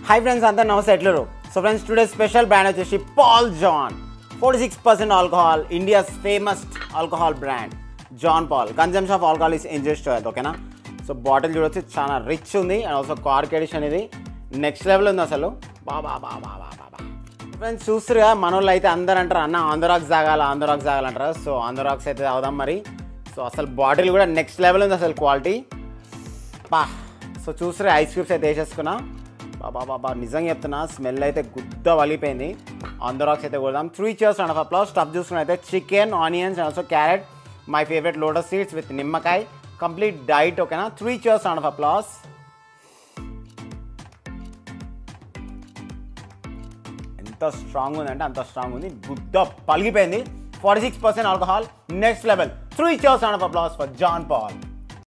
hi friends అంతా నమస్తే ఎట్లరు so friends today special brand వచ్చేసి Paul John forty six percent alcohol India's famous alcohol brand John Paul consumption of alcohol is ingest అది ఓకేనా so bottle చూడొచ్చు చాలా rich ఉంది అండ్ ఆల్సో కార్క్ ఎడిషన్ ఇది నెక్స్ట్ లెవెల్ ఉంది అసలు బాబా బాబా బాబా బాబా friends చూస్తురుగా మన వాళ్ళు అయితే అందరు అంటారు అన్న ఆంధ్రాక్స్ తాగాలి ఆంధ్రాక్స్ తాగాలి అంటారు సో ఆంధ్రాక్స్ అయితే తాగుదాం మరి సో అసలు బాటిల్ కూడా నెక్స్ట్ లెవెల్ ఉంది అసలు క్వాలిటీ బా సో చూస్తే ఐస్ క్యూబ్స్ అయితే వేసేసుకున్నా బాబా బాబా నిజంగా చెప్తున్నా స్మెల్ అయితే గుద్ద వలిపోయింది ఆంధ్రాక్స్ అయితే కొడదాం three cheers and off plus stuff చూసుకుని అయితే chicken onions and also carrot my favourite lotus seeds with నిమ్మకాయ కంప్లీట్ డైట్ ఓకేనా three cheers and off plus ఎంత స్ట్రాంగ్ ఉందంటే అంత స్ట్రాంగ్ ఉంది గుద్ద పలిగిపోయింది forty six percent alcohol next level three cheers and off applause for John Paul